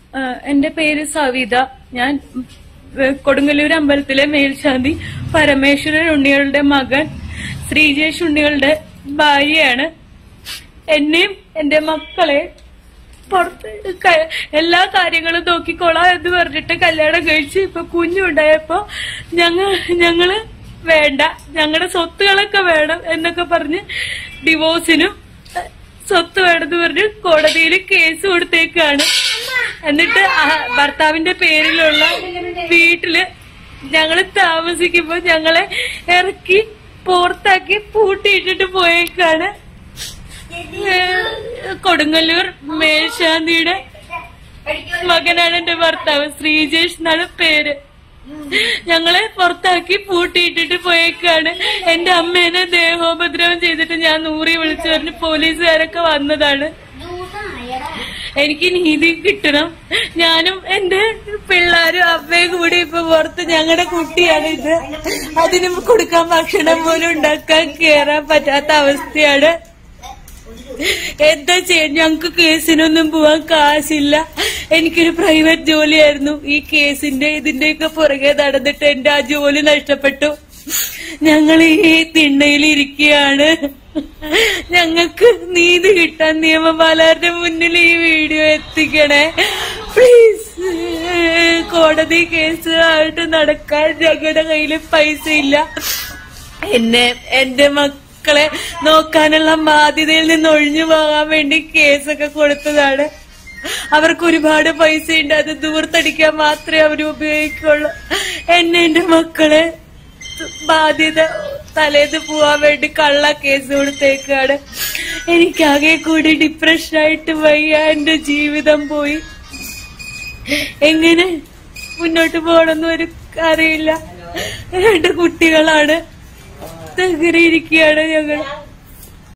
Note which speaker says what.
Speaker 1: ആ, എന്റെ പേര് സവിത ഞാൻ ഏ, കൊടുങ്ങല്ലൂർ അമ്പലത്തിലെ മേൽശാന്തി പരമേശ്വരൻ ഉണ്ണികളുടെ മകൻ ശ്രീജേഷ് ഉണ്ണികളുടെ ഭാര്യയാണ് എന്നെയും എന്റെ മക്കളെ പുറത്ത് ക- എല്ലാ കാര്യങ്ങളും നോക്കിക്കോളാം എന്ന് പറഞ്ഞിട്ട് കല്യാണം കഴിച്ച് ഇപ്പൊ കുഞ്ഞുണ്ടായപ്പോ ഞങ്ങൾ ഞങ്ങള് വേണ്ട ഞങ്ങളുടെ സ്വത്തുകളൊക്കെ വേണം എന്നൊക്കെ പറഞ്ഞ് ഡിവോഴ്സിനും ഏ, സ്വത്ത് വേണമെന്ന് പറഞ്ഞ് കോടതിയിൽ കേസ് കൊടുത്തേക്കാണ് എന്നിട്ട് ആ ഭർത്താവിന്റെ പേരിലുള്ള വീട്ടില് ഞങ്ങള് താമസിക്കുമ്പോ ഞങ്ങളെ ഇറക്കി പുറത്താക്കി പൂട്ടിയിട്ടിട്ട് പോയേക്കാണ് ഏഹ് കൊടുങ്ങല്ലൂർ മേൽശാന്തിയുടെ മകനാണ് എന്റെ ഭർത്താവ് ശ്രീജേഷ് എന്നാണ് പേര് ഞങ്ങളെ പുറത്താക്കി പൂട്ടിയിട്ടിട്ട് പോയേക്കാണ് എന്റെ അമ്മേനെ ദേഹോപദ്രവം ചെയ്തിട്ട് ഞാൻ നൂറി വിളിച്ചു പറഞ്ഞ് പോലീസുകാരൊക്കെ വന്നതാണ് എനിക്ക് നീതി കിട്ടണം ഞാനും എന്റെ പിള്ളേരും അമ്മയും കൂടി ഇപ്പൊ പുറത്ത് ഞങ്ങളുടെ കുട്ടിയാണ് ഇത് അതിന് കൊടുക്കാൻ ഭക്ഷണം പോലും ഉണ്ടാക്കാൻ കേറാൻ പറ്റാത്ത അവസ്ഥയാണ് എന്താ ചെയ്യാൻ ഞങ്ങക്ക് കേസിനൊന്നും പോവാൻ കാശില്ല എനിക്കൊരു പ്രൈവറ്റ് ജോലിയായിരുന്നു ഈ കേസിന്റെ ഇതിന്റെയൊക്കെ പുറകെ നടന്നിട്ട് എന്റെ ആ ജോലി നഷ്ടപ്പെട്ടു ഞങ്ങൾ ഈ തിണ്ണയിൽ ഇരിക്കുകയാണ് ഞങ്ങൾക്ക് നീതി കിട്ടാൻ നിയമപാലകരുടെ മുന്നിൽ ഈ വീഡിയോ എത്തിക്കണേ പ്ലീസ് കോടതി കേസ് ആയിട്ട് നടക്കാൻ ഞങ്ങളുടെ കയ്യിൽ പൈസ ഇല്ല എന്നെ എന്റെ മക്കളെ നോക്കാനുള്ള ബാധ്യതയിൽ നിന്ന് ഒഴിഞ്ഞു പോകാൻ വേണ്ടി കേസൊക്കെ കൊടുത്തതാണ് അവർക്ക് ഒരുപാട് പൈസ ഉണ്ട് അത് ദൂർത്തടിക്കാൻ മാത്രമേ അവർ ഉപയോഗിക്കുള്ളൂ എന്നെ എന്റെ മക്കളെ ബാധ്യത തലേന്ന് പോവാൻ വേണ്ടി കള്ള കേസ് കൊടുത്തേക്കാണ് എനിക്കാകെ കൂടി ഡിപ്രഷനായിട്ട് വയ്യ എന്റെ ജീവിതം പോയി എങ്ങനെ മുന്നോട്ട് പോകണമെന്ന് ഒരു അറിയില്ല രണ്ട് കുട്ടികളാണ് അങ്ങനെ ഇരിക്കുകയാണ് ഞങ്ങൾ